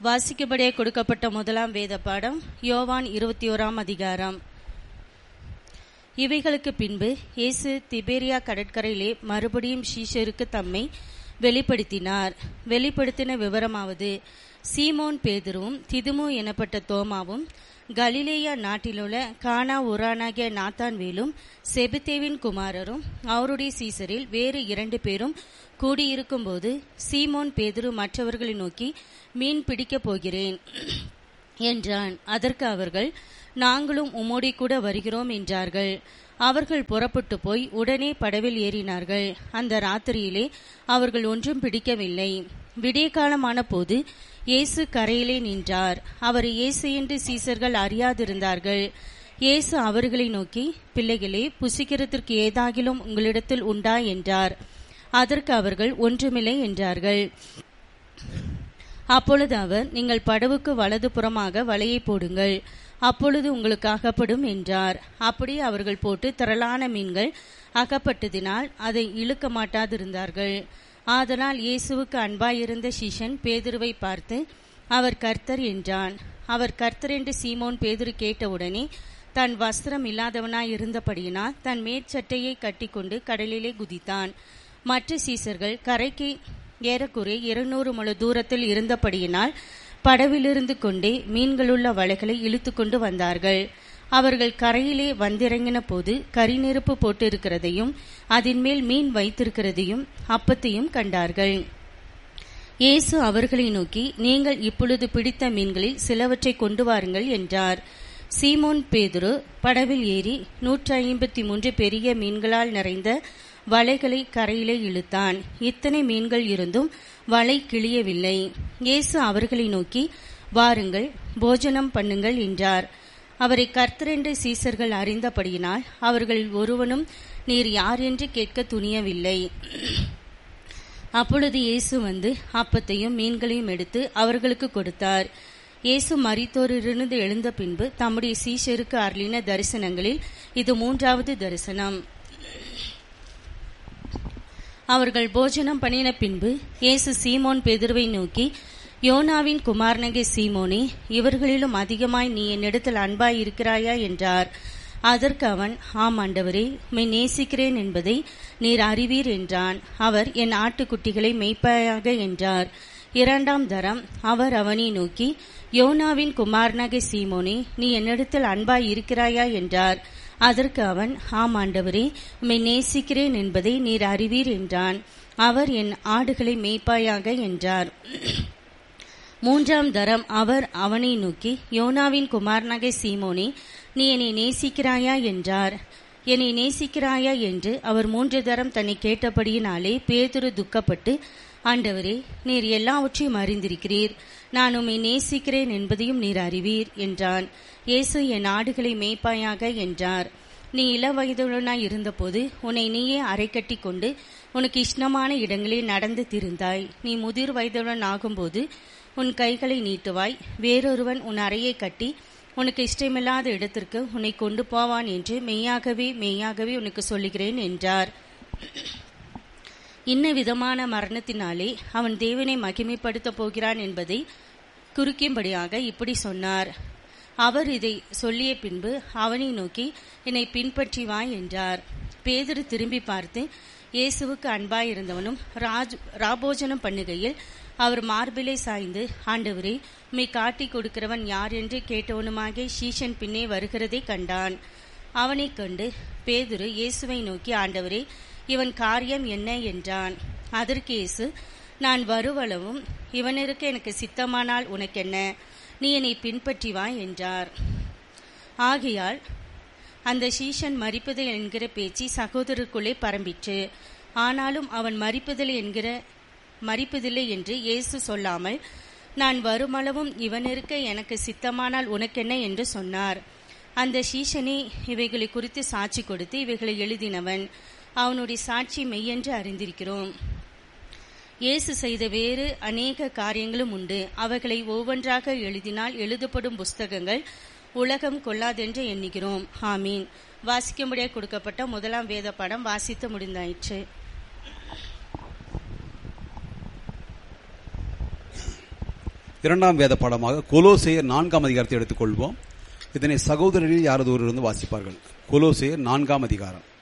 வாசிக்கப்படியே கொடுக்கப்பட்ட முதலாம் வேத பாடம் யோவான் இருபத்தி ஓராம் அதிகாரம் இவைகளுக்கு பின்பு இயேசு திபேரியா கடற்கரையிலே மறுபடியும் ஷீஷருக்கு தம்மை வெளிப்படுத்தினார் வெளிப்படுத்தின விவரமாவது சீமோன் பேதுருவும் திதுமு எனப்பட்ட தோமாவும் கலிலேயா நாட்டிலுள்ள கானா உரானாகிய நாத்தான்வேலும் செபித்தேவின் குமாரரும் அவருடைய சீசரில் வேறு இரண்டு பேரும் கூடியிருக்கும்போது சீமோன் பேதுரு மற்றவர்களை நோக்கி மீன் பிடிக்கப் போகிறேன் என்றான் அதற்கு அவர்கள் நாங்களும் உம்மோடி கூட வருகிறோம் என்றார்கள் அவர்கள் புறப்பட்டு போய் உடனே படவில் ஏறினார்கள் அந்த ராத்திரியிலே அவர்கள் ஒன்றும் பிடிக்கவில்லை விடிய காலமான போது இயேசு கரையிலே நின்றார் அவர் இயேசு என்று சீசர்கள் அறியாதிருந்தார்கள் இயேசு அவர்களை நோக்கி பிள்ளைகளே புசிக்கிறதற்கு ஏதாகிலும் உங்களிடத்தில் உண்டா என்றார் அதற்கு அவர்கள் ஒன்றுமில்லை என்றார்கள் அப்பொழுது அவர் நீங்கள் படவுக்கு வலது புறமாக வலையை போடுங்கள் அப்பொழுது உங்களுக்கு அகப்படும் என்றார் அப்படி அவர்கள் போட்டு திரளான மீன்கள் அகப்பட்டதினால் அதை இழுக்க மாட்டாதிருந்தார்கள் ஆதலால் இயேசுவுக்கு அன்பாயிருந்த சிஷன் பேதுருவை பார்த்து அவர் கர்த்தர் என்றான் அவர் கர்த்தர் என்று சீமோன் பேதுரு கேட்டவுடனே தன் வஸ்திரம் இல்லாதவனாய் இருந்தபடியினால் தன் மேற்சட்டையை கட்டிக்கொண்டு கடலிலே குதித்தான் மற்ற சீசர்கள் கரைக்கு ஏறக்குறை இருநூறு முழு தூரத்தில் இருந்தபடியினால் படவிலிருந்து கொண்டே மீன்களுள்ள வலைகளை இழுத்து கொண்டு வந்தார்கள் அவர்கள் கரையிலே வந்திறங்கின போது கரிநெருப்பு போட்டிருக்கிறதையும் அதன் மேல் மீன் வைத்திருக்கிறதையும் அப்பத்தையும் கண்டார்கள் இயேசு அவர்களை நோக்கி நீங்கள் இப்பொழுது பிடித்த மீன்களில் சிலவற்றை கொண்டு வாருங்கள் என்றார் சீமோன் பேதுரு படவில் ஏறி நூற்றி ஐம்பத்தி மூன்று பெரிய மீன்களால் நிறைந்த வலைகளை கரையிலே இழுத்தான் இத்தனை மீன்கள் இருந்தும் வலை கிளியவில்லை இயேசு அவர்களை நோக்கி வாருங்கள் போஜனம் பண்ணுங்கள் என்றார் அவரை கர்த்தரென்று சீசர்கள் அறிந்தபடியினால் அவர்கள் ஒருவனும் நீர் யார் என்று கேட்க துணியவில்லை அப்பொழுது இயேசு வந்து அப்பத்தையும் மீன்களையும் எடுத்து அவர்களுக்கு கொடுத்தார் இயேசு மரித்தோரிலிருந்து எழுந்த பின்பு தம்முடைய சீஷருக்கு அருளின தரிசனங்களில் இது மூன்றாவது தரிசனம் அவர்கள் போஜனம் பண்ணின பின்பு இயேசு சீமோன் பெதிர்வை நோக்கி யோனாவின் குமாரனகே சீமோனே இவர்களிலும் அதிகமாய் நீ என்னிடத்தில் அன்பாய் இருக்கிறாயா என்றார் அதற்கு அவன் ஆம் ஆண்டவரே உம்மை நேசிக்கிறேன் என்பதை நீர் அறிவீர் என்றான் அவர் என் ஆட்டுக்குட்டிகளை மெய்ப்பாயாக என்றார் இரண்டாம் தரம் அவர் அவனை நோக்கி யோனாவின் குமாரனகே சீமோனே நீ என்னிடத்தில் அன்பாய் இருக்கிறாயா என்றார் அதற்கு அவன் ஆம் ஆண்டவரே உம்மை நேசிக்கிறேன் என்பதை நீர் அறிவீர் என்றான் அவர் என் ஆடுகளை மேய்ப்பாயாக என்றார் மூன்றாம் தரம் அவர் அவனை நோக்கி யோனாவின் குமாரனகை சீமோனே நீ என்னை நேசிக்கிறாயா என்றார் என்னை நேசிக்கிறாயா என்று அவர் மூன்று தரம் தன்னை கேட்டபடியினாலே பேதுரு துக்கப்பட்டு ஆண்டவரே நீர் எல்லாவற்றையும் அறிந்திருக்கிறீர் நான் உம்மை நேசிக்கிறேன் என்பதையும் நீர் அறிவீர் என்றான் இயேசு என் ஆடுகளை மேய்ப்பாயாக என்றார் நீ இள வயதுடனாய் இருந்தபோது உன்னை நீயே அரை கட்டி கொண்டு உனக்கு இஷ்டமான இடங்களில் நடந்து திருந்தாய் நீ முதிர் வயதுடன் ஆகும்போது உன் கைகளை நீட்டுவாய் வேறொருவன் உன் அறையை கட்டி உனக்கு இஷ்டமில்லாத இடத்திற்கு உன்னை கொண்டு போவான் என்று மெய்யாகவே மெய்யாகவே உனக்கு சொல்லுகிறேன் என்றார் இன்ன விதமான மரணத்தினாலே அவன் தேவனை மகிமைப்படுத்த போகிறான் என்பதை குறிக்கும்படியாக இப்படி சொன்னார் அவர் இதை சொல்லிய பின்பு அவனை நோக்கி என்னை பின்பற்றி வா என்றார் பேதரு திரும்பி பார்த்து இயேசுவுக்கு அன்பாயிருந்தவனும் ராஜ் ராபோஜனம் பண்ணுகையில் அவர் மார்பிலை சாய்ந்து ஆண்டவரே உம்மை காட்டி கொடுக்கிறவன் யார் என்று கேட்டவனுமாக ஷீஷன் பின்னே வருகிறதை கண்டான் அவனைக் கண்டு பேதுரு இயேசுவை நோக்கி ஆண்டவரே இவன் காரியம் என்ன என்றான் அதற்கு இயேசு நான் வருவளவும் இவனிருக்க எனக்கு சித்தமானால் உனக்கென்ன நீ என்னை பின்பற்றி வா என்றார் ஆகையால் அந்த சீஷன் மறிப்பது என்கிற பேச்சு சகோதரருக்குள்ளே பரம்பிற்று ஆனாலும் அவன் மறிப்பதில்லை என்கிற மறிப்பதில்லை என்று இயேசு சொல்லாமல் நான் வருமளவும் இவனிருக்க எனக்கு சித்தமானால் உனக்கென்ன என்று சொன்னார் அந்த சீஷனே இவைகளை குறித்து சாட்சி கொடுத்து இவைகளை எழுதினவன் அவனுடைய சாட்சி மெய்யென்று அறிந்திருக்கிறோம் இயேசு செய்த வேறு அநேக காரியங்களும் உண்டு அவைகளை ஒவ்வொன்றாக எழுதினால் எழுதப்படும் புஸ்தகங்கள் உலகம் கொள்ளாதென்று எண்ணுகிறோம் ஆமீன் வாசிக்கும்படியாக கொடுக்கப்பட்ட முதலாம் வேத படம் வாசித்து முடிந்தாயிற்று இரண்டாம் வேத பாடமாக கொலோசேயர் நான்காம் அதிகாரத்தை எடுத்துக்கொள்வோம் இதனை சகோதரரில் யாராவது ஒருவர் வந்து வாசிப்பார்கள் கொலோசேயர் நான்காம் அதிகாரம்